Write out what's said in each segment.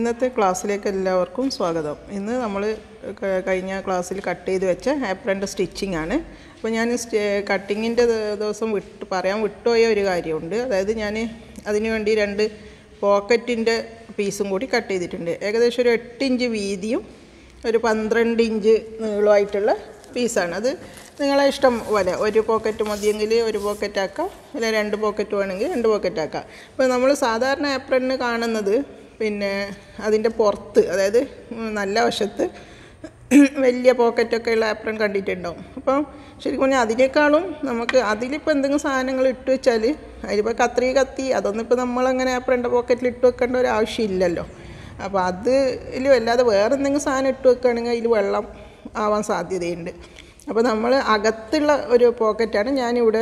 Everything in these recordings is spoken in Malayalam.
ഇന്നത്തെ ക്ലാസ്സിലേക്ക് എല്ലാവർക്കും സ്വാഗതം ഇന്ന് നമ്മൾ കഴിഞ്ഞ ക്ലാസ്സിൽ കട്ട് ചെയ്ത് വെച്ച ആപ്രൻ്റെ സ്റ്റിച്ചിങ് ആണ് അപ്പോൾ ഞാൻ കട്ടിങ്ങിൻ്റെ ദിവസം വിട്ട് പറയാൻ വിട്ടുപോയ ഒരു കാര്യമുണ്ട് അതായത് ഞാൻ അതിന് വേണ്ടി രണ്ട് പോക്കറ്റിൻ്റെ പീസും കൂടി കട്ട് ചെയ്തിട്ടുണ്ട് ഏകദേശം ഒരു എട്ട് ഇഞ്ച് വീതിയും ഒരു പന്ത്രണ്ട് ഇഞ്ച് നീളമായിട്ടുള്ള പീസാണ് അത് നിങ്ങളെ ഇഷ്ടം പോലെ ഒരു പോക്കറ്റ് മതിയെങ്കിൽ ഒരു പോക്കറ്റ് ആക്കാം അല്ലെ രണ്ട് പോക്കറ്റ് വേണമെങ്കിൽ രണ്ട് പോക്കറ്റ് ആക്കാം ഇപ്പോൾ നമ്മൾ സാധാരണ ഏപ്രണിന് കാണുന്നത് പിന്നെ അതിൻ്റെ പുറത്ത് അതായത് നല്ല വശത്ത് വലിയ പോക്കറ്റൊക്കെ ഉള്ള ആപ്രൺ കണ്ടിട്ടുണ്ടാവും അപ്പം ശരിക്കും പറഞ്ഞാൽ അതിനേക്കാളും നമുക്ക് അതിലിപ്പോൾ എന്തെങ്കിലും സാധനങ്ങൾ ഇട്ട് വെച്ചാൽ അതിലിപ്പോൾ കത്രി കത്തി അതൊന്നും ഇപ്പോൾ നമ്മളങ്ങനെ ആപ്രൻ്റെ പോക്കറ്റിൽ ഇട്ട് വെക്കേണ്ട ഒരു ആവശ്യമില്ലല്ലോ അപ്പോൾ അതിൽ അല്ലാതെ വേറെ എന്തെങ്കിലും സാധനം ഇട്ട് വെക്കുകയാണെങ്കിൽ അതിൽ വെള്ളം ആവാൻ സാധ്യതയുണ്ട് അപ്പോൾ നമ്മൾ അകത്തുള്ള ഒരു പോക്കറ്റാണ് ഞാനിവിടെ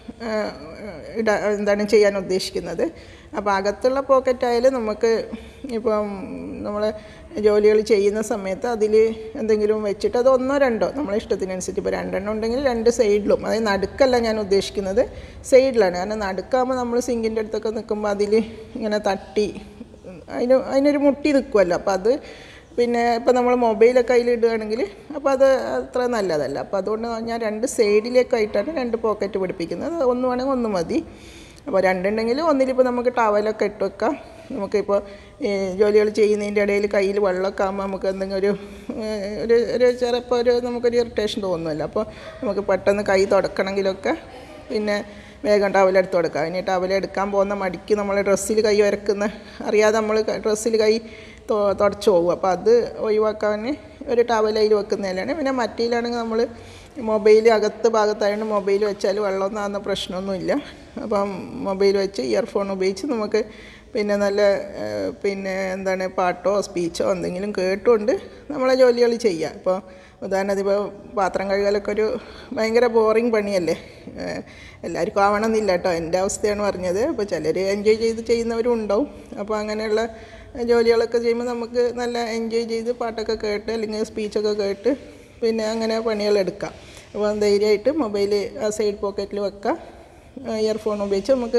ഇട എന്താണ് ചെയ്യാൻ ഉദ്ദേശിക്കുന്നത് അപ്പോൾ അകത്തുള്ള പോക്കറ്റായാലും നമുക്ക് ഇപ്പം നമ്മൾ ജോലികൾ ചെയ്യുന്ന സമയത്ത് അതിൽ എന്തെങ്കിലും വെച്ചിട്ട് അത് ഒന്നോ രണ്ടോ നമ്മളെ ഇഷ്ടത്തിനനുസരിച്ച് ഇപ്പോൾ രണ്ടെണ്ണം ഉണ്ടെങ്കിൽ രണ്ട് സൈഡിലും അതായത് നടുക്കല്ല ഞാൻ ഉദ്ദേശിക്കുന്നത് സൈഡിലാണ് കാരണം നടുക്കാകുമ്പോൾ നമ്മൾ സിങ്കിൻ്റെ അടുത്തൊക്കെ നിൽക്കുമ്പോൾ അതിൽ ഇങ്ങനെ തട്ടി അതിന് അതിനൊരു മുട്ടി നിൽക്കുമല്ലോ അപ്പോൾ അത് പിന്നെ ഇപ്പോൾ നമ്മൾ മൊബൈലൊക്കെ അതിൽ ഇടുകയാണെങ്കിൽ അപ്പോൾ അത് അത്ര നല്ലതല്ല അപ്പോൾ അതുകൊണ്ട് ഞാൻ രണ്ട് സൈഡിലേക്കായിട്ടാണ് രണ്ട് പോക്കറ്റ് പിടിപ്പിക്കുന്നത് ഒന്ന് വേണമെങ്കിൽ ഒന്ന് മതി അപ്പോൾ രണ്ടുണ്ടെങ്കിൽ ഒന്നിലിപ്പോൾ നമുക്ക് ടവലൊക്കെ ഇട്ട് വെക്കാം നമുക്കിപ്പോൾ ജോലികൾ ചെയ്യുന്നതിൻ്റെ ഇടയിൽ കയ്യിൽ വെള്ളമൊക്കെ ആകുമ്പോൾ നമുക്ക് എന്തെങ്കിലും ഒരു ഒരു ഒരു ചിലപ്പോൾ ഒരു നമുക്കൊരു ഇറിറ്റേഷൻ തോന്നുമല്ലോ അപ്പോൾ നമുക്ക് പെട്ടെന്ന് കൈ തുടക്കണമെങ്കിലൊക്കെ പിന്നെ വേഗം ടവലെടുത്ത് കൊടുക്കുക ഇനി ടവലെടുക്കാൻ പോകുന്ന മടിക്ക് നമ്മൾ ഡ്രസ്സിൽ കൈ വരക്കുന്ന അറിയാതെ നമ്മൾ ഡ്രസ്സിൽ കൈ തുടച്ചു പോകും അപ്പോൾ അത് ഒഴിവാക്കാൻ ഒരു ടവൽ അതിൽ വെക്കുന്നതിലാണ് പിന്നെ മറ്റേലാണെങ്കിൽ നമ്മൾ മൊബൈൽ അകത്ത് ഭാഗത്തായതുകൊണ്ട് മൊബൈൽ വെച്ചാൽ വെള്ളമൊന്നും ആകുന്ന പ്രശ്നമൊന്നുമില്ല അപ്പം മൊബൈൽ വെച്ച് ഇയർഫോൺ ഉപയോഗിച്ച് നമുക്ക് പിന്നെ നല്ല പിന്നെ എന്താണ് പാട്ടോ സ്പീച്ചോ എന്തെങ്കിലും കേട്ടുകൊണ്ട് നമ്മളെ ജോലികൾ ചെയ്യാം ഇപ്പോൾ ഉദാഹരണത്തിന് ഇപ്പോൾ പാത്രം കഴുകലൊക്കെ ഒരു ഭയങ്കര ബോറിങ് പണിയല്ലേ എല്ലാവർക്കും ആവണമെന്നില്ല കേട്ടോ എൻ്റെ അവസ്ഥയാണ് പറഞ്ഞത് അപ്പോൾ ചിലർ എൻജോയ് ചെയ്ത് ചെയ്യുന്നവരും ഉണ്ടാവും അപ്പോൾ അങ്ങനെയുള്ള ജോലികളൊക്കെ ചെയ്യുമ്പോൾ നമുക്ക് നല്ല എൻജോയ് ചെയ്ത് പാട്ടൊക്കെ കേട്ട് അല്ലെങ്കിൽ സ്പീച്ചൊക്കെ കേട്ട് പിന്നെ അങ്ങനെ പണികളെടുക്കാം അപ്പോൾ ധൈര്യമായിട്ട് മൊബൈൽ ആ സൈഡ് പോക്കറ്റിൽ വെക്കാം ഇയർഫോൺ ഉപയോഗിച്ച് നമുക്ക്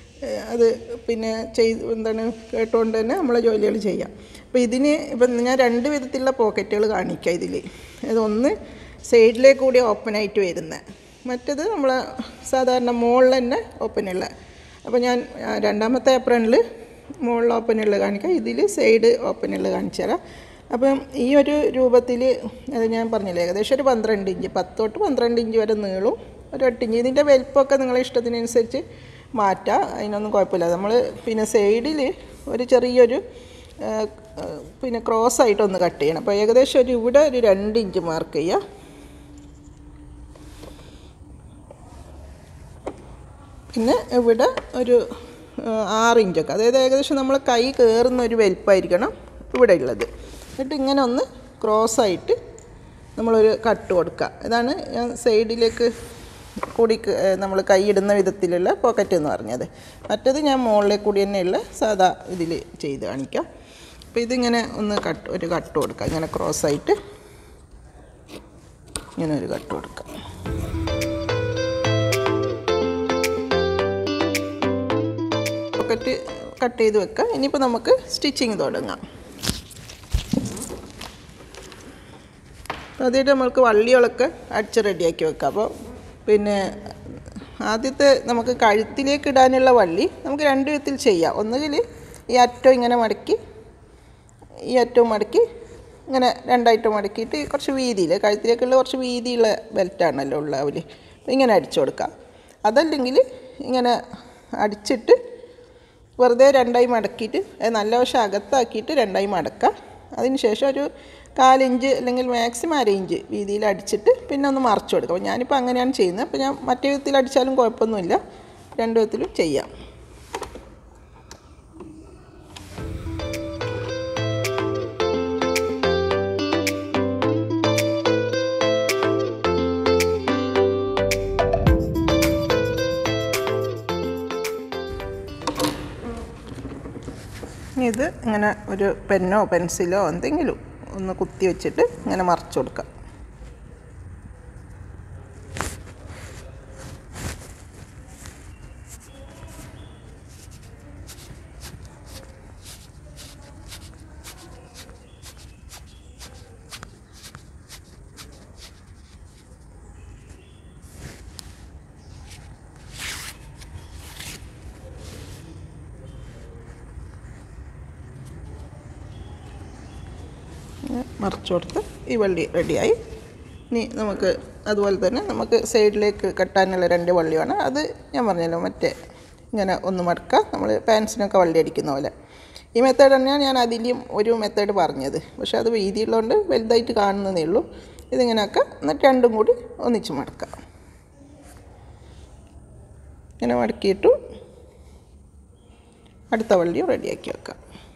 അത് പിന്നെ ചെയ്ത് എന്താണ് കേട്ടുകൊണ്ട് തന്നെ നമ്മളെ ജോലികൾ ചെയ്യാം അപ്പോൾ ഇതിന് ഇപ്പം ഞാൻ രണ്ട് വിധത്തിലുള്ള പോക്കറ്റുകൾ കാണിക്കാം ഇതിൽ അതൊന്ന് സൈഡിലേക്ക് കൂടി ഓപ്പണായിട്ട് വരുന്നത് മറ്റത് നമ്മൾ സാധാരണ മുകളിൽ തന്നെ ഓപ്പണുള്ള അപ്പോൾ ഞാൻ രണ്ടാമത്തെ ഏപ്രണിൽ മുകളിൽ ഓപ്പണുള്ള കാണിക്കാം ഇതിൽ സൈഡ് ഓപ്പണുള്ള കാണിച്ചു തരാം അപ്പം ഈ ഒരു രൂപത്തിൽ അത് ഞാൻ പറഞ്ഞില്ലേ ഏകദേശം ഒരു പന്ത്രണ്ട് ഇഞ്ച് പത്ത് തൊട്ട് പന്ത്രണ്ട് ഇഞ്ച് വരെ നീളും ഒരു എട്ട് ഇഞ്ച് ഇതിൻ്റെ വലിപ്പമൊക്കെ നിങ്ങളെ ഇഷ്ടത്തിനനുസരിച്ച് മാറ്റാം അതിനൊന്നും കുഴപ്പമില്ല നമ്മൾ പിന്നെ സൈഡിൽ ഒരു ചെറിയൊരു പിന്നെ ക്രോസ് ആയിട്ടൊന്ന് കട്ട് ചെയ്യണം അപ്പോൾ ഏകദേശം ഒരു ഇവിടെ ഒരു രണ്ട് ഇഞ്ച് മാർക്ക് ചെയ്യുക പിന്നെ ഇവിടെ ഒരു ആറ് ഇഞ്ചൊക്കെ അതായത് ഏകദേശം നമ്മൾ കൈ കയറുന്ന ഒരു വലിപ്പമായിരിക്കണം ഇവിടെ ഉള്ളത് എന്നിട്ട് ഇങ്ങനെ ഒന്ന് ക്രോസ് ആയിട്ട് നമ്മളൊരു കട്ട് കൊടുക്കുക ഇതാണ് ഞാൻ സൈഡിലേക്ക് കൂടി നമ്മൾ കൈയിടുന്ന വിധത്തിലുള്ള പോക്കറ്റ് എന്ന് പറഞ്ഞത് മറ്റത് ഞാൻ മുകളിലേക്ക് കൂടി തന്നെയുള്ള സാധാ ഇതിൽ ചെയ്ത് കാണിക്കാം അപ്പോൾ ഇതിങ്ങനെ ഒന്ന് കട്ട് ഒരു കട്ട് കൊടുക്കുക ഇങ്ങനെ ക്രോസ് ആയിട്ട് ഇങ്ങനെ ഒരു കട്ട് കൊടുക്കുക പോക്കറ്റ് കട്ട് ചെയ്ത് വെക്കുക ഇനിയിപ്പോൾ നമുക്ക് സ്റ്റിച്ചിങ് തുടങ്ങാം ആദ്യമായിട്ട് നമ്മൾക്ക് വള്ളികളൊക്കെ അടിച്ച് റെഡിയാക്കി വെക്കാം അപ്പോൾ പിന്നെ ആദ്യത്തെ നമുക്ക് കഴുത്തിലേക്ക് ഇടാനുള്ള വള്ളി നമുക്ക് രണ്ട് വിധത്തിൽ ചെയ്യാം ഒന്നുകിൽ ഈ അറ്റം ഇങ്ങനെ മടക്കി ഈ അറ്റവും മടക്കി ഇങ്ങനെ രണ്ടായിട്ട് മടക്കിയിട്ട് കുറച്ച് വീതിയിൽ കഴുത്തിലേക്കുള്ള കുറച്ച് വീതിയുള്ള ബെൽറ്റാണല്ലോ ഉള്ള അവർ ഇങ്ങനെ അടിച്ചു കൊടുക്കാം അതല്ലെങ്കിൽ ഇങ്ങനെ അടിച്ചിട്ട് വെറുതെ രണ്ടായി മടക്കിയിട്ട് നല്ല വശം അകത്താക്കിയിട്ട് രണ്ടായി മടക്കുക അതിന് ശേഷം ഒരു കാലിഞ്ച് അല്ലെങ്കിൽ മാക്സിമം അര ഇഞ്ച് വീതിയിൽ അടിച്ചിട്ട് പിന്നെ ഒന്ന് മറച്ചു കൊടുക്കുക അപ്പോൾ ഞാനിപ്പോൾ അങ്ങനെയാണ് ചെയ്യുന്നത് അപ്പോൾ ഞാൻ മറ്റേ വിധത്തിൽ അടിച്ചാലും കുഴപ്പമൊന്നുമില്ല രണ്ട് വിധത്തിലും ചെയ്യാം ഇത് ഇങ്ങനെ ഒരു പെന്നോ പെൻസിലോ എന്തെങ്കിലും ഒന്ന് കുത്തി വെച്ചിട്ട് ഇങ്ങനെ മറച്ചു കൊടുക്കാം ഇങ്ങനെ മറിച്ച് കൊടുത്ത് ഈ വള്ളി റെഡിയായി ഇനി നമുക്ക് അതുപോലെ തന്നെ നമുക്ക് സൈഡിലേക്ക് കെട്ടാനുള്ള രണ്ട് വള്ളിയാണ് അത് ഞാൻ പറഞ്ഞല്ലോ മറ്റേ ഇങ്ങനെ ഒന്ന് മടക്കുക നമ്മൾ പാൻസിനൊക്കെ വള്ളി അടിക്കുന്ന പോലെ ഈ മെത്തേഡ് തന്നെയാണ് ഞാൻ അതിലും ഒരു മെത്തേഡ് പറഞ്ഞത് പക്ഷെ അത് വീതിയുള്ളതുകൊണ്ട് വലുതായിട്ട് കാണുന്നതേ ഉള്ളൂ ഇതിങ്ങനെയൊക്കെ എന്നിട്ട് രണ്ടും കൂടി ഒന്നിച്ച് മടക്കാം ഇങ്ങനെ മടക്കിയിട്ടു അടുത്ത വള്ളിയും റെഡിയാക്കി വെക്കാം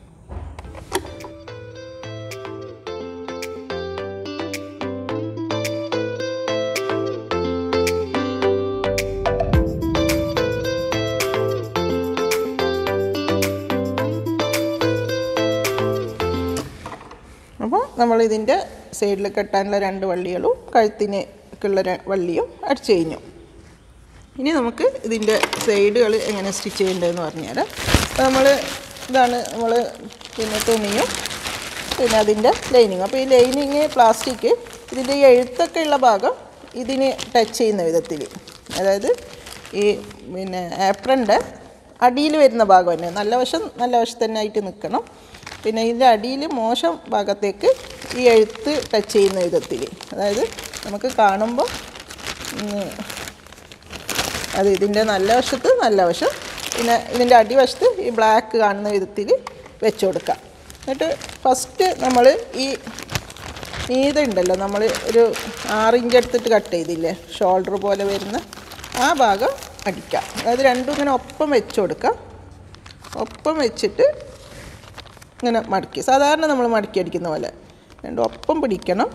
അപ്പോൾ നമ്മളിതിൻ്റെ സൈഡിൽ കെട്ടാനുള്ള രണ്ട് വള്ളികളും കഴുത്തിനേക്കുള്ള ര- വള്ളിയും അടിച്ചു കഴിഞ്ഞു ഇനി നമുക്ക് ഇതിൻ്റെ സൈഡുകൾ എങ്ങനെ സ്റ്റിച്ച് ചെയ്യേണ്ടതെന്ന് പറഞ്ഞുതരാം അപ്പോൾ നമ്മൾ ഇതാണ് നമ്മൾ പിന്നെ തുണിയും പിന്നെ അതിൻ്റെ ലൈനിങ് അപ്പോൾ ഈ ലൈനിങ് പ്ലാസ്റ്റിക് ഇതിൻ്റെ ഈ എഴുത്തൊക്കെ ഉള്ള ഭാഗം ഇതിന് ടച്ച് ചെയ്യുന്ന വിധത്തിൽ അതായത് ഈ പിന്നെ ആപ്രൻ്റെ അടിയിൽ വരുന്ന ഭാഗം തന്നെ നല്ല വശം നല്ല വശത്ത് തന്നെ ആയിട്ട് നിൽക്കണം പിന്നെ ഇതിൻ്റെ അടിയിൽ മോശം ഭാഗത്തേക്ക് ഈ എഴുത്ത് ടച്ച് ചെയ്യുന്ന വിധത്തിൽ അതായത് നമുക്ക് കാണുമ്പോൾ ഉം, അത് ഇതിൻ്റെ നല്ല വശത്ത് നല്ല വശം പിന്നെ ഇതിൻ്റെ അടിവശത്ത് ഈ ബ്ലാക്ക് കാണുന്ന വിധത്തിൽ വെച്ച് കൊടുക്കാം എന്നിട്ട് ഫസ്റ്റ് നമ്മൾ ഈ നീതുണ്ടല്ലോ നമ്മൾ ഒരു ആറിഞ്ച് എടുത്തിട്ട് കട്ട് ചെയ്തില്ലേ ഷോൾഡർ പോലെ വരുന്ന ആ ഭാഗം അടിക്കാം അതായത് രണ്ടും ഇങ്ങനെ ഒപ്പം വെച്ച് കൊടുക്കാം ഒപ്പം വെച്ചിട്ട് ഇങ്ങനെ മടക്കി സാധാരണ നമ്മൾ മടക്കി അടിക്കുന്ന പോലെ രണ്ടും ഒപ്പം പിടിക്കണം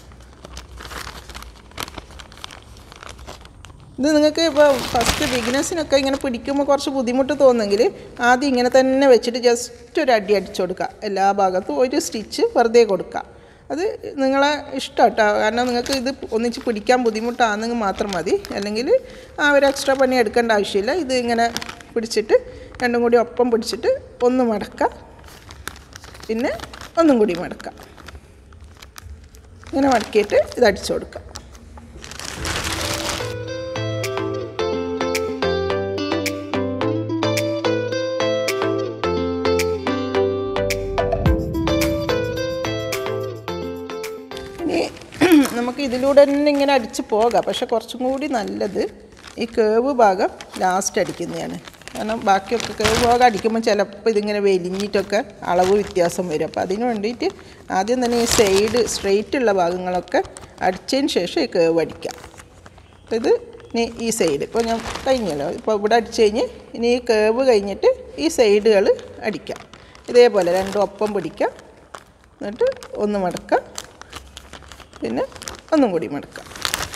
ഇത് നിങ്ങൾക്ക് ഇപ്പോൾ ഫസ്റ്റ് ബിഗിനേഴ്സിനൊക്കെ ഇങ്ങനെ പിടിക്കുമ്പോൾ കുറച്ച് ബുദ്ധിമുട്ട് തോന്നുമെങ്കിൽ ആദ്യം ഇങ്ങനെ തന്നെ വെച്ചിട്ട് ജസ്റ്റ് ഒരു അടി അടിച്ചു കൊടുക്കുക എല്ലാ ഭാഗത്തും ഒരു സ്റ്റിച്ച് വെറുതെ കൊടുക്കുക അത് നിങ്ങളെ ഇഷ്ടം കേട്ടോ കാരണം നിങ്ങൾക്ക് ഇത് ഒന്നിച്ച് പിടിക്കാൻ ബുദ്ധിമുട്ടാണെങ്കിൽ മാത്രം മതി അല്ലെങ്കിൽ ആ ഒരു എക്സ്ട്രാ പണി എടുക്കേണ്ട ആവശ്യമില്ല ഇത് ഇങ്ങനെ പിടിച്ചിട്ട് രണ്ടും കൂടി ഒപ്പം പിടിച്ചിട്ട് ഒന്ന് മടക്കുക പിന്നെ ഒന്നും കൂടി മടക്കുക ഇങ്ങനെ മടക്കിയിട്ട് ഇത് അടിച്ചു കൊടുക്കുക ഇനി നമുക്ക് ഇതിലൂടെ തന്നെ ഇങ്ങനെ അടിച്ച് പോകാം പക്ഷെ കുറച്ചും കൂടി നല്ലത് ഈ കേവ് ഭാഗം ലാസ്റ്റ് അടിക്കുന്നതാണ് കാരണം ബാക്കിയൊക്കെ കേവ് ഭാഗം അടിക്കുമ്പോൾ ചിലപ്പോൾ ഇതിങ്ങനെ വലിഞ്ഞിട്ടൊക്കെ അളവ് വ്യത്യാസം വരും അപ്പോൾ അതിന് വേണ്ടിയിട്ട് ആദ്യം തന്നെ ഈ സൈഡ് സ്ട്രെയിറ്റ് ഉള്ള ഭാഗങ്ങളൊക്കെ അടിച്ചതിന് ശേഷം ഈ കേവ് അടിക്കാം അപ്പോൾ ഇത് ഇനി ഈ സൈഡ് ഇപ്പോൾ ഞാൻ കഴിഞ്ഞല്ലോ ഇപ്പോൾ ഇവിടെ അടിച്ച് കഴിഞ്ഞ് ഇനി ഈ കേവ് കഴിഞ്ഞിട്ട് ഈ സൈഡുകൾ അടിക്കാം ഇതേപോലെ രണ്ടും ഒപ്പം പിടിക്കാം എന്നിട്ട് ഒന്ന് മടക്കാം പിന്നെ ഒന്നും കൂടി മടക്കാം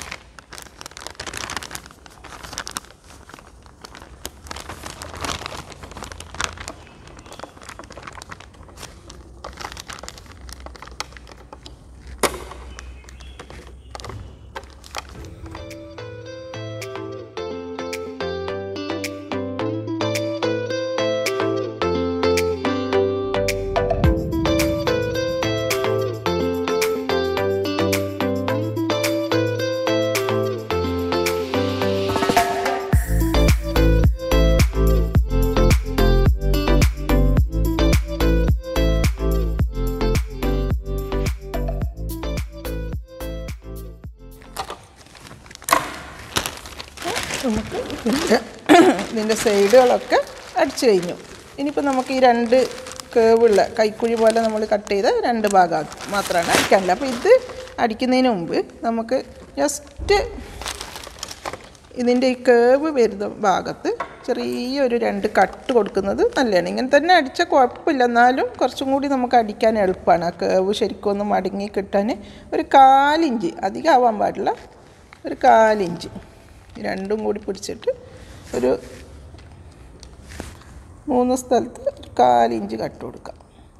നമുക്ക് ഇതിൻ്റെ ഇതിൻ്റെ സൈഡുകളൊക്കെ അടിച്ചു കഴിഞ്ഞു ഇനിയിപ്പോൾ നമുക്ക് ഈ രണ്ട് കേവുള്ള കൈക്കുഴി പോലെ നമ്മൾ കട്ട് ചെയ്ത രണ്ട് ഭാഗം മാത്രമാണ് അടിക്കാനുള്ളത് അപ്പോൾ ഇത് അടിക്കുന്നതിന് മുമ്പ് നമുക്ക് ജസ്റ്റ് ഇതിൻ്റെ ഈ കേവ് വരുന്ന ഭാഗത്ത് ചെറിയൊരു രണ്ട് കട്ട് കൊടുക്കുന്നത് നല്ലതാണ് ഇങ്ങനെ തന്നെ അടിച്ചാൽ കുഴപ്പമില്ല എന്നാലും കുറച്ചും കൂടി നമുക്ക് അടിക്കാൻ എളുപ്പമാണ് ആ കേവ് ശരിക്കും ഒന്ന് മടങ്ങി കിട്ടാൻ ഒരു കാലിഞ്ച് അധികം ആവാൻ പാടില്ല ഒരു കാലിഞ്ച് രണ്ടും കൂടി പിടിച്ചിട്ട് ഒരു മൂന്ന് സ്ഥലത്ത് ഒരു കാലിഞ്ച് കട്ട് കൊടുക്കാം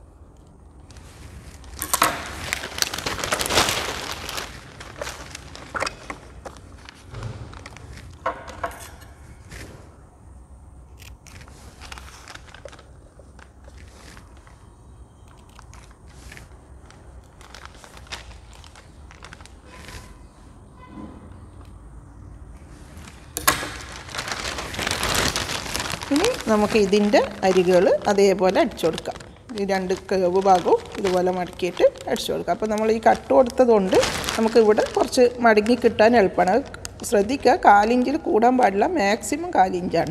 ഇനി നമുക്ക് ഇതിൻ്റെ അരികുകൾ അതേപോലെ അടിച്ചു കൊടുക്കാം ഈ രണ്ട് കേവ് ഭാഗവും ഇതുപോലെ മടക്കിയിട്ട് അടിച്ചു കൊടുക്കുക അപ്പോൾ നമ്മൾ ഈ കട്ട് കൊടുത്തത് കൊണ്ട് നമുക്ക് ഇവിടെ കുറച്ച് മടങ്ങി കിട്ടാൻ എളുപ്പമാണ് അത് ശ്രദ്ധിക്കുക കാലിഞ്ചിൽ കൂടാൻ പാടില്ല മാക്സിമം കാലിഞ്ചാണ്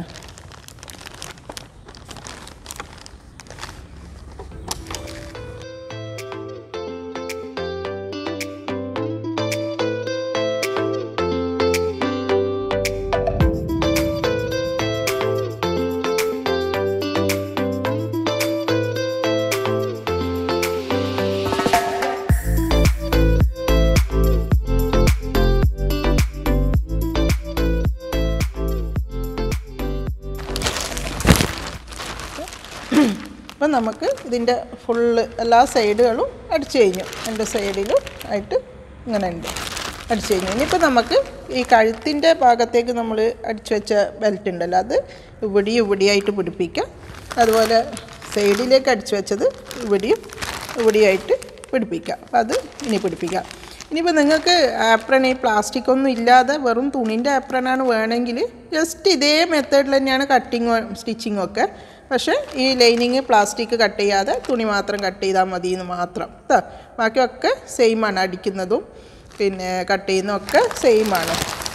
അപ്പം നമുക്ക് ഇതിൻ്റെ ഫുള്ള് എല്ലാ സൈഡുകളും അടിച്ചു കഴിഞ്ഞു രണ്ട് സൈഡിലും ആയിട്ട് ഇങ്ങനെ ഉണ്ട് അടിച്ചു കഴിഞ്ഞു ഇനിയിപ്പോൾ നമുക്ക് ഈ കഴുത്തിൻ്റെ ഭാഗത്തേക്ക് നമ്മൾ അടിച്ചു വെച്ച ബെൽറ്റ് ഉണ്ടല്ലോ അത് ഇവിടെയും ഇവിടെയായിട്ട് പിടിപ്പിക്കാം അതുപോലെ സൈഡിലേക്ക് അടിച്ചു വെച്ചത് ഇവിടെയും ഇവിടെയായിട്ട് പിടിപ്പിക്കാം അപ്പം അത് ഇനി പിടിപ്പിക്കാം ഇനിയിപ്പോൾ നിങ്ങൾക്ക് ആപ്രൺ ഈ പ്ലാസ്റ്റിക് ഒന്നും ഇല്ലാതെ വെറും തുണിൻ്റെ ആപ്രണാണ് വേണമെങ്കിൽ ജസ്റ്റ് ഇതേ മെത്തേഡിൽ തന്നെയാണ് കട്ടിങ്ങും സ്റ്റിച്ചിങ്ങും ഒക്കെ പക്ഷേ ഈ ലൈനിങ് പ്ലാസ്റ്റിക് കട്ട് ചെയ്യാതെ തുണി മാത്രം കട്ട് ചെയ്താൽ മതി എന്ന് മാത്രം കേട്ടോ ബാക്കിയൊക്കെ സെയിമാണ് അടിക്കുന്നതും പിന്നെ കട്ട് ചെയ്യുന്നതൊക്കെ സെയിമാണ്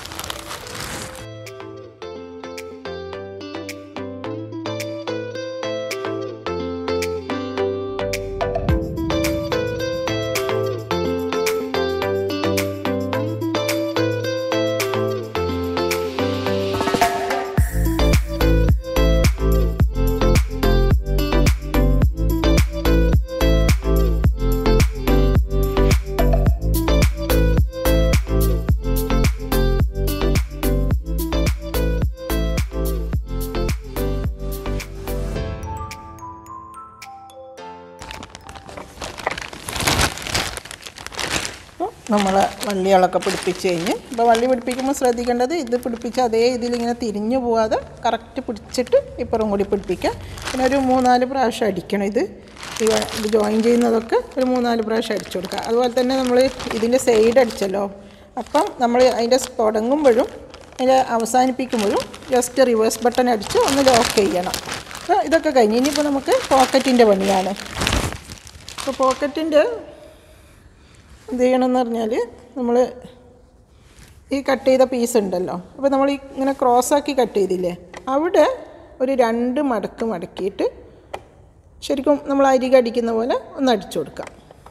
അപ്പോൾ നമ്മൾ വള്ളികളൊക്കെ പിടിപ്പിച്ച് കഴിഞ്ഞ് ഇപ്പോൾ വള്ളി പിടിപ്പിക്കുമ്പോൾ ശ്രദ്ധിക്കേണ്ടത് ഇത് പിടിപ്പിച്ച് അതേ ഇതിലിങ്ങനെ തിരിഞ്ഞു പോവാതെ കറക്റ്റ് പിടിച്ചിട്ട് ഇപ്പുറം കൂടി പിടിപ്പിക്കുക പിന്നെ ഒരു മൂന്നാല് പ്രാവശ്യം അടിക്കണം ഇത് ഈ വ- ഇത് ജോയിൻ ചെയ്യുന്നതൊക്കെ ഒരു മൂന്നാല് പ്രാവശ്യം അടിച്ചു കൊടുക്കുക അതുപോലെ തന്നെ നമ്മൾ ഇതിൻ്റെ സൈഡ് അടിച്ചല്ലോ അപ്പം നമ്മൾ അതിൻ്റെ തുടങ്ങുമ്പോഴും അതിൻ്റെ അവസാനിപ്പിക്കുമ്പോഴും ജസ്റ്റ് റിവേഴ്സ് ബട്ടൺ അടിച്ച് ഒന്ന് ലോക്ക് ചെയ്യണം അപ്പോൾ ഇതൊക്കെ കഴിഞ്ഞ് ഇനിയിപ്പോൾ നമുക്ക് പോക്കറ്റിൻ്റെ പണിയാണ് അപ്പോൾ പോക്കറ്റിൻ്റെ എന്ത് ചെയ്യണമെന്ന് പറഞ്ഞാൽ നമ്മൾ ഈ കട്ട് ചെയ്ത പീസ് ഉണ്ടല്ലോ അപ്പോൾ നമ്മൾ ഈ ഇങ്ങനെ ക്രോസാക്കി കട്ട് ചെയ്തില്ലേ അവിടെ ഒരു രണ്ട് മടക്ക് മടക്കിയിട്ട് ശരിക്കും നമ്മൾ അരിക അടിക്കുന്ന പോലെ ഒന്ന് അടിച്ചു കൊടുക്കാം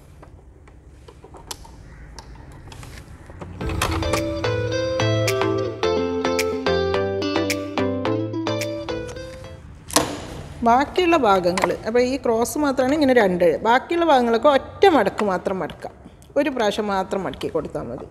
ബാക്കിയുള്ള ഭാഗങ്ങൾ അപ്പോൾ ഈ ക്രോസ് മാത്രമാണ് ഇങ്ങനെ രണ്ട് ബാക്കിയുള്ള ഭാഗങ്ങളൊക്കെ ഒറ്റ മടക്ക് മാത്രം മടക്കാം ഒരു പ്രാവശ്യം മാത്രം മടക്കി കൊടുത്താൽ മതി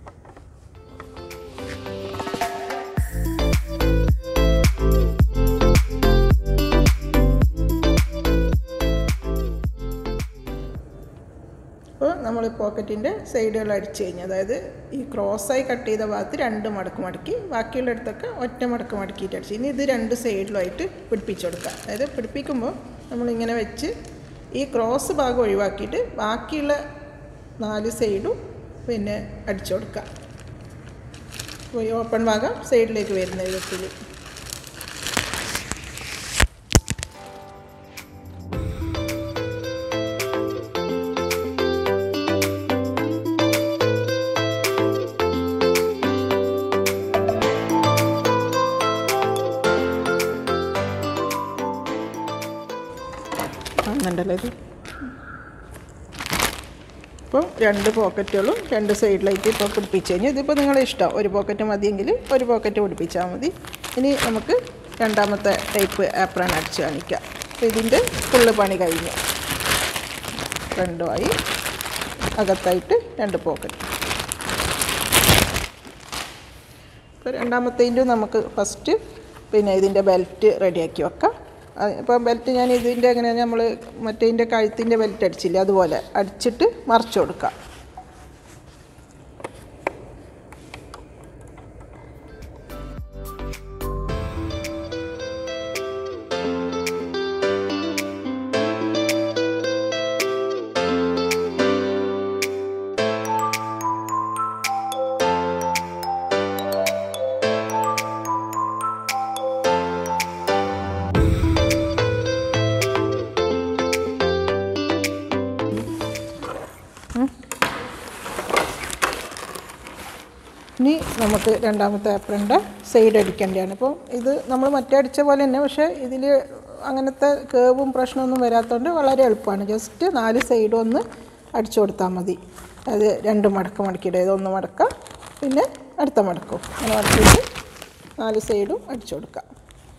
അപ്പോൾ നമ്മൾ പോക്കറ്റിൻ്റെ സൈഡുകൾ അടിച്ചു കഴിഞ്ഞ് അതായത് ഈ ക്രോസായി കട്ട് ചെയ്ത ഭാഗത്ത് രണ്ട് മടക്ക് മടക്കി ബാക്കിയുള്ള ഇടത്തൊക്കെ ഒറ്റ മടക്ക് മടക്കിയിട്ട് അടിച്ചു ഇനി ഇത് രണ്ട് സൈഡിലുമായിട്ട് പിടിപ്പിച്ചു കൊടുക്കുക അതായത് പിടിപ്പിക്കുമ്പോൾ നമ്മളിങ്ങനെ വെച്ച് ഈ ക്രോസ് ഭാഗം ഒഴിവാക്കിയിട്ട് ബാക്കിയുള്ള നാല് സൈഡും പിന്നെ അടിച്ചു കൊടുക്കുക അപ്പോൾ ഈ ഓപ്പൺ ഭാഗം സൈഡിലേക്ക് വരുന്ന വിധത്തിൽ കാണുന്നുണ്ടല്ലോ ഇത് ഇപ്പോൾ രണ്ട് പോക്കറ്റുകളും രണ്ട് സൈഡിലേക്ക് ഇപ്പോൾ പിടിപ്പിച്ച് കഴിഞ്ഞു ഇതിപ്പോൾ നിങ്ങളുടെ ഇഷ്ടം ഒരു പോക്കറ്റ് മതിയെങ്കിൽ ഒരു പോക്കറ്റ് പിടിപ്പിച്ചാൽ മതി ഇനി നമുക്ക് രണ്ടാമത്തെ ടൈപ്പ് ആപ്രാൻ അടിച്ച് കാണിക്കാം അപ്പോൾ ഇതിൻ്റെ ഫുള്ള് പണി കഴിഞ്ഞു രണ്ടുമായി അകത്തായിട്ട് രണ്ട് പോക്കറ്റ് ഇപ്പോൾ രണ്ടാമത്തേൻ്റെ നമുക്ക് ഫസ്റ്റ് പിന്നെ ഇതിൻ്റെ ബെൽറ്റ് റെഡിയാക്കി വെക്കാം അത് ഇപ്പം ബെൽറ്റ് ഞാൻ ഇതിൻ്റെ എങ്ങനെ നമ്മൾ മറ്റേതിൻ്റെ കഴുത്തിൻ്റെ ബെൽറ്റ് അടിച്ചില്ലേ അതുപോലെ അടിച്ചിട്ട് മറിച്ച് കൊടുക്കാം ഇനി നമുക്ക് രണ്ടാമത്തെ ആപ്പിളിൻ്റെ സൈഡ് അടിക്കേണ്ടതാണ് അപ്പോൾ ഇത് നമ്മൾ മറ്റേ അടിച്ച പോലെ തന്നെ പക്ഷേ ഇതിൽ അങ്ങനത്തെ കേവും പ്രശ്നമൊന്നും വരാത്തതുകൊണ്ട് വളരെ എളുപ്പമാണ് ജസ്റ്റ് നാല് സൈഡും ഒന്ന് അടിച്ചു കൊടുത്താൽ മതി അത് രണ്ട് മടക്ക് മടക്കിയിട്ട് ഇതൊന്ന് മടക്കാം പിന്നെ അടുത്ത മടക്കും അങ്ങനെ മടക്കിയിട്ട് നാല് സൈഡും അടിച്ചു കൊടുക്കാം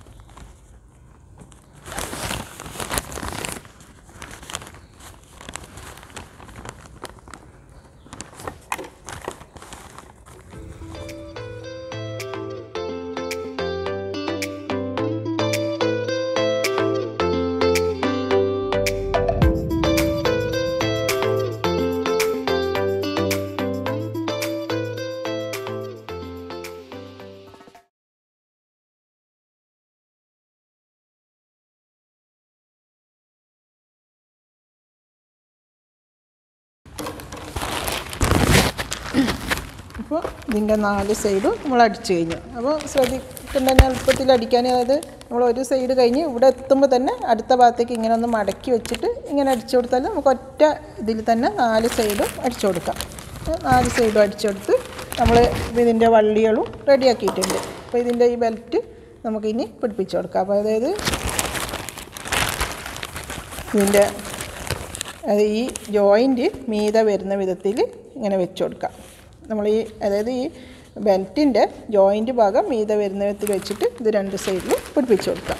അപ്പോൾ ഇതിൻ്റെ നാല് സൈഡും നമ്മൾ അടിച്ചു കഴിഞ്ഞു അപ്പോൾ ശ്രദ്ധിക്കേണ്ട എളുപ്പത്തിൽ അടിക്കാൻ അതായത് നമ്മൾ ഒരു സൈഡ് കഴിഞ്ഞ് ഇവിടെ എത്തുമ്പോൾ തന്നെ അടുത്ത ഭാഗത്തേക്ക് ഇങ്ങനെ ഒന്ന് മടക്കി വെച്ചിട്ട് ഇങ്ങനെ അടിച്ചു കൊടുത്താൽ നമുക്ക് ഒറ്റ ഇതിൽ തന്നെ നാല് സൈഡും അടിച്ചു കൊടുക്കാം അപ്പോൾ നാല് സൈഡും അടിച്ചെടുത്ത് നമ്മൾ ഇതിൻ്റെ വള്ളികളും റെഡിയാക്കിയിട്ടുണ്ട് അപ്പോൾ ഇതിൻ്റെ ഈ ബെൽറ്റ് നമുക്കിനി പിടിപ്പിച്ച് കൊടുക്കാം അപ്പോൾ അതായത് ഇതിൻ്റെ അത് ഈ ജോയിൻറ്റ് മീതെ വരുന്ന വിധത്തിൽ ഇങ്ങനെ വെച്ച് കൊടുക്കാം നമ്മൾ ഈ അതായത് ഈ ബെൽറ്റിൻ്റെ ജോയിൻറ്റ് ഭാഗം മീതെ വരുന്ന വിധത്തിൽ വെച്ചിട്ട് ഇത് രണ്ട് സൈഡിലും പിടിപ്പിച്ച് കൊടുക്കാം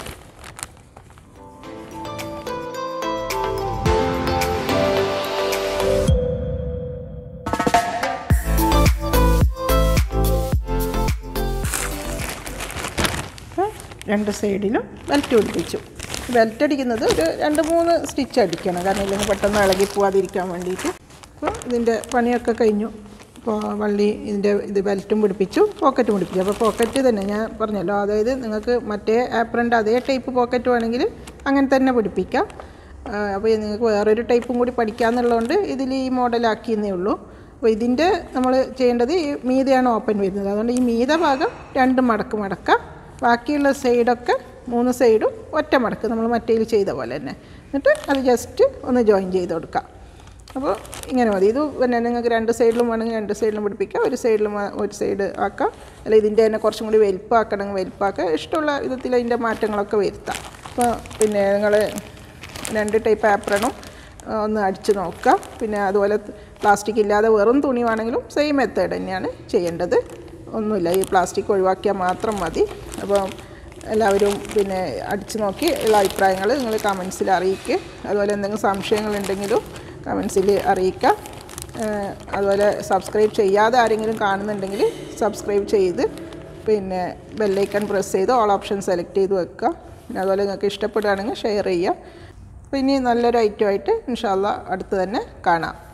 അപ്പോൾ രണ്ട് സൈഡിലും ബെൽറ്റ് പിടിപ്പിച്ചു ബെൽറ്റ് അടിക്കുന്നത് ഒരു രണ്ട് മൂന്ന് സ്റ്റിച്ച് അടിക്കണം കാരണം ഇല്ലെങ്കിൽ പെട്ടെന്ന് ഇളകി പോവാതിരിക്കാൻ വേണ്ടിയിട്ട് അപ്പോൾ ഇതിൻ്റെ പണിയൊക്കെ കഴിഞ്ഞു അപ്പോൾ വള്ളി ഇതിൻ്റെ ഇത് ബെൽറ്റും പിടിപ്പിച്ചു പോക്കറ്റും പിടിപ്പിച്ചു അപ്പോൾ പോക്കറ്റ് തന്നെ ഞാൻ പറഞ്ഞല്ലോ അതായത് നിങ്ങൾക്ക് മറ്റേ ആപ്രൻ്റെ അതേ ടൈപ്പ് പോക്കറ്റ് വേണമെങ്കിൽ അങ്ങനെ തന്നെ പിടിപ്പിക്കാം ആ, അപ്പോൾ നിങ്ങൾക്ക് വേറൊരു ടൈപ്പും കൂടി പഠിക്കാമെന്നുള്ളതുകൊണ്ട് ഇതിൽ ഈ മോഡലാക്കിയെന്നേ ഉള്ളൂ അപ്പോൾ ഇതിൻ്റെ നമ്മൾ ചെയ്യേണ്ടത് ഈ മീതയാണ് ഓപ്പൺ വരുന്നത് അതുകൊണ്ട് ഈ മീത ഭാഗം രണ്ട് മടക്ക് മടക്കാം ബാക്കിയുള്ള സൈഡൊക്കെ മൂന്ന് സൈഡും ഒറ്റ മടക്ക് നമ്മൾ മറ്റേതിൽ ചെയ്ത പോലെ തന്നെ എന്നിട്ട് അത് ജസ്റ്റ് ഒന്ന് ജോയിൻ ചെയ്ത് കൊടുക്കാം അപ്പോൾ ഇങ്ങനെ മതി ഇത് പിന്നെ നിങ്ങൾക്ക് രണ്ട് സൈഡിലും വേണമെങ്കിൽ രണ്ട് സൈഡിലും പിടിപ്പിക്കാം ഒരു സൈഡിലും ആ- ഒരു സൈഡ് ആക്കാം അല്ല ഇതിൻ്റെ തന്നെ കുറച്ചും കൂടി വലിപ്പമാക്കണമെങ്കിൽ വലിപ്പമാക്കാം ഇഷ്ടമുള്ള വിധത്തിൽ അതിൻ്റെ മാറ്റങ്ങളൊക്കെ വരുത്താം അപ്പോൾ പിന്നെ നിങ്ങൾ രണ്ട് ടൈപ്പ് ആപ്രണും ഒന്ന് അടിച്ച് നോക്കുക പിന്നെ അതുപോലെ പ്ലാസ്റ്റിക് ഇല്ലാതെ വെറും തുണി വേണമെങ്കിലും സെയിം മെത്തേഡ് തന്നെയാണ് ചെയ്യേണ്ടത് ഒന്നുമില്ല ഈ പ്ലാസ്റ്റിക് ഒഴിവാക്കിയാൽ മാത്രം മതി അപ്പം എല്ലാവരും പിന്നെ അടിച്ച് നോക്കി ഉള്ള അഭിപ്രായങ്ങൾ നിങ്ങൾ കമൻസിൽ അറിയിക്കുക അതുപോലെ എന്തെങ്കിലും സംശയങ്ങളുണ്ടെങ്കിലും കമൻസിൽ അറിയിക്കുക ഏഹ് അതുപോലെ സബ്സ്ക്രൈബ് ചെയ്യാതെ ആരെങ്കിലും കാണുന്നുണ്ടെങ്കിൽ സബ്സ്ക്രൈബ് ചെയ്ത് പിന്നെ ബെല്ലൈക്കൺ പ്രസ് ചെയ്ത് ഓൾ ഓപ്ഷൻ സെലക്ട് ചെയ്ത് വെക്കുക പിന്നെ അതുപോലെ നിങ്ങൾക്ക് ഇഷ്ടപ്പെടുകയാണെങ്കിൽ ഷെയർ ചെയ്യുക അപ്പോൾ ഇനി നല്ലൊരു ഐറ്റമായിട്ട് ഇൻഷാല്ല അടുത്ത് തന്നെ കാണാം